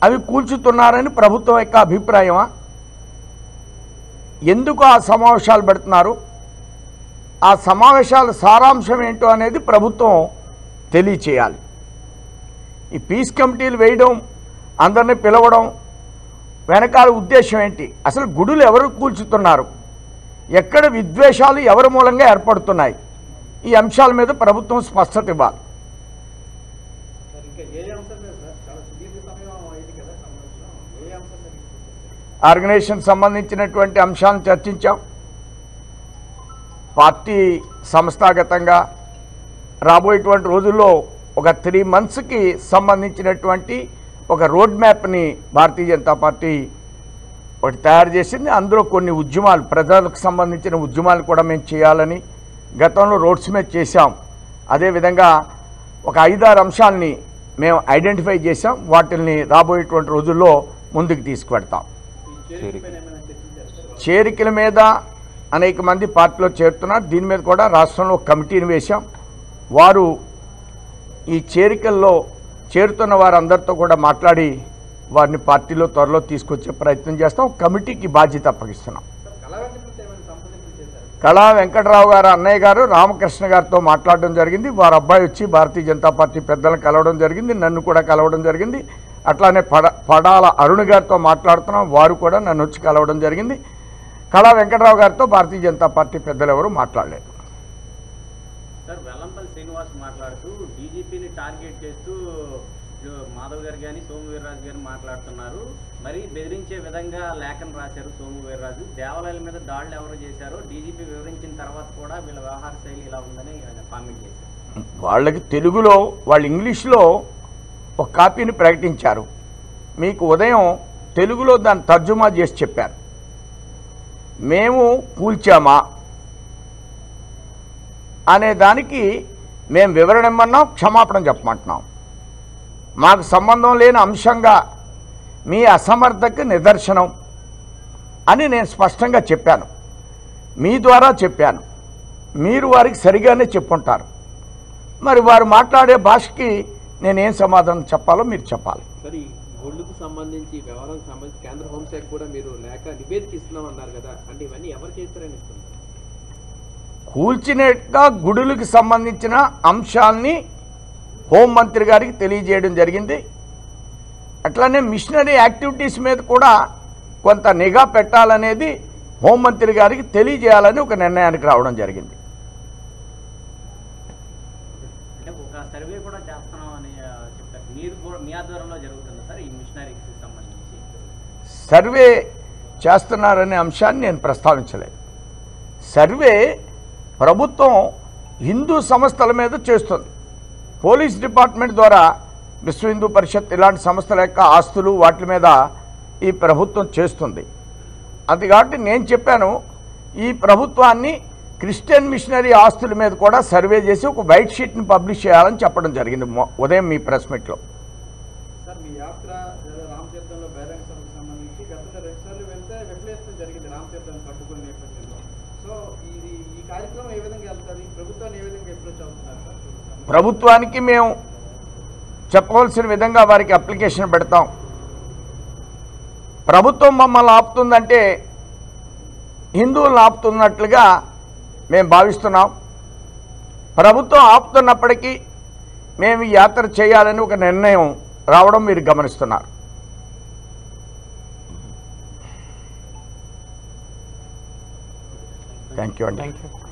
అవి కూల్చుతున్నారని ప్రభుత్వం యొక్క అభిప్రాయమా ఎందుకు ఆ సమావేశాలు పెడుతున్నారు ఆ సమావేశాల సారాంశం ఏంటో అనేది ప్రభుత్వం తెలియచేయాలి ఈ పీస్ కమిటీలు వేయడం అందరిని పిలవడం వెనకాల ఉద్దేశం ఏంటి అసలు గుడులు ఎవరు కూల్చుతున్నారు ఎక్కడ విద్వేషాలు ఎవరి మూలంగా ఏర్పడుతున్నాయి ఈ అంశాల మీద ప్రభుత్వం స్పష్టత ఇవ్వాలి సార్ ఇంకా ఏ అంశం మీద సార్ చాలా సుదీర్ఘ సమయం అయింది కదా సమావేశం ఏ అంశం మీద తీసుకొచ్చారు? ఆర్గనైజేషన్ సంబంధించినటువంటి అంశాలను చర్చించాం పార్టీ సంస్థాగతంగా రాబోయేటువంటి రోజుల్లో ఒక త్రీ మంత్స్కి సంబంధించినటువంటి ఒక రోడ్ మ్యాప్ని భారతీయ జనతా పార్టీ ఒకటి తయారు చేసింది అందులో కొన్ని ఉద్యమాలు ప్రజలకు సంబంధించిన ఉద్యమాలు కూడా మేము చేయాలని గతంలో రోడ్స్ మీద చేశాం అదేవిధంగా ఒక ఐదారు అంశాలని మేము ఐడెంటిఫై చేశాం వాటిని రాబోయేటువంటి రోజుల్లో ముందుకు తీసుకువెడతాం ఈ చేరికపైన ఏమైనా చర్చించారు సార్ చేరికల మీద అనేక మంది పార్టీలో చేరుతున్నారు దీని మీద కూడా రాష్ట్రంలో ఒక కమిటీని వేశాం వారు ఈ చేరికల్లో చేరుతున్న వారందరితో కూడా మాట్లాడి వారిని పార్టీలో త్వరలో తీసుకొచ్చే ప్రయత్నం చేస్తాం ఒక కమిటీకి బాధ్యత అప్పగిస్తున్నాం సార్ కళా వెంకటతో ఏమైనా సంప్రదింపులు చేశారు కళా వెంకట్రావు గారు అన్నయ్య గారు రామకృష్ణ గారితో మాట్లాడడం జరిగింది వారి అబ్బాయి వచ్చి భారతీయ జనతా పార్టీ పెద్దలను కలవడం జరిగింది నన్ను కూడా కలవడం జరిగింది అట్లానే పడ పడాల అరుణ్ గారితో మాట్లాడుతున్నాం వారు కూడా నన్ను వచ్చి కలవడం జరిగింది కళా వెంకట్రావు గారితో భారతీయ జనతా పార్టీ పెద్దలు ఎవరు మాట్లాడలేదు సార్ వెల్లంపల్లి శ్రీనివాస్ మాట్లాడుతూ డీజీపీని టార్గెట్ చేస్తూ ఇటు మాధవ్ గారు కానీ సోము వీర్రాజు గారు మాట్లాడుతున్నారు మరి బెదిరించే విధంగా లేఖను రాశారు సోము వీర్రాజు దేవాలయాల మీద దాడులు ఎవరు చేశారో డీజీపీ వివరించిన తర్వాత కూడా వీళ్ళ వ్యవహార శైలి ఇలా ఉందని ఆయన కామెంట్ చేశారు వాళ్ళకి తెలుగులో వాళ్ళు ఇంగ్లీష్లో ఒక కాపీని ప్రకటించారు మీకు ఉదయం తెలుగులో దాన్ని తర్జుమా చేసి చెప్పారు మేము కూల్చామా అనే దానికి మేము వివరణ ఇమ్మన్నాం క్షమాపణ చెప్పమంటున్నాం మాకు సంబంధం లేని అంశంగా మీ అసమర్థకు నిదర్శనం అని నేను స్పష్టంగా చెప్పాను మీ ద్వారా చెప్పాను మీరు వారికి సరిగానే చెప్పుంటారు మరి వారు మాట్లాడే భాషకి నేనేం సమాధానం చెప్పాలో మీరు చెప్పాలి సరే ఈ గొళ్ళకు సంబంధించి వ్యవహారానికి సంబంధించి కేంద్ర హోంశాఖ కూడా మీరు లేక నివేదిక ఇస్తున్నాం అన్నారు కదా అంటే ఇవన్నీ ఎవరు చేస్తారని ఇస్తున్నారు కూల్చినట్టుగా గుడులకు సంబంధించిన అంశాల్ని హోంమంత్రి గారికి తెలియజేయడం జరిగింది అట్లానే మిషనరీ యాక్టివిటీస్ మీద కూడా కొంత నిఘా పెట్టాలనేది హోంమంత్రి గారికి తెలియజేయాలని ఒక నిర్ణయానికి రావడం జరిగింది అంటే ఒక సర్వే కూడా చేస్తున్నాం అని ఆ, చెప్పారు మీరు కూడా మీ ఆధ్వర్యంలో జరుగుతుంది సార్ ఈ మిషనరీకి సంబంధించి సర్వే చేస్తున్నారనే అంశాన్ని నేను ప్రస్తావించలేదు సర్వే ప్రభుత్వం హిందూ సంస్థల మీద చేస్తుంది పోలీస్ డిపార్ట్మెంట్ ద్వారా విశ్వ హిందూ పరిషత్ ఇలాంటి సంస్థల యొక్క ఆస్తులు వాటి మీద ఈ ప్రభుత్వం చేస్తుంది అది కాబట్టి నేను చెప్పాను ఈ ప్రభుత్వాన్ని క్రిస్టియన్ మిషనరీ ఆస్తుల మీద కూడా సర్వే చేసి ఒక వైట్ షీట్ని పబ్లిష్ చేయాలని చెప్పడం జరిగింది మొ- ఉదయం మీ ప్రెస్ మీట్లో సార్ మీ యాత్ర లేదా రామతీర్థంలో బహిరంగ సభకు సంబంధించి గతంలో రెండు సార్లు వెళ్తే విఫలేతం జరిగింది రామతీర్థం కట్టుకునే నేపథ్యంలో సో ఇది ఈ కార్యక్రమం ఏ విధంగా వెళ్తుంది ప్రభుత్వాన్ని ఏ విధంగా అప్రోచ్ అవుతున్నారు సార్ ప్రభుత్వానికి మేము చెప్పవలసిన విధంగా వారికి అప్లికేషన్ పెడతాం ప్రభుత్వం మమ్మల్ని ఆపుతుందంటే హిందువులను ఆపుతున్నట్లుగా మేము భావిస్తున్నాం ప్రభుత్వం ఆపుతున్నప్పటికీ మేము ఈ యాత్ర చేయాలని ఒక నిర్ణయం రావడం మీరు గమనిస్తున్నారు థ్యాంక్ యూ అండి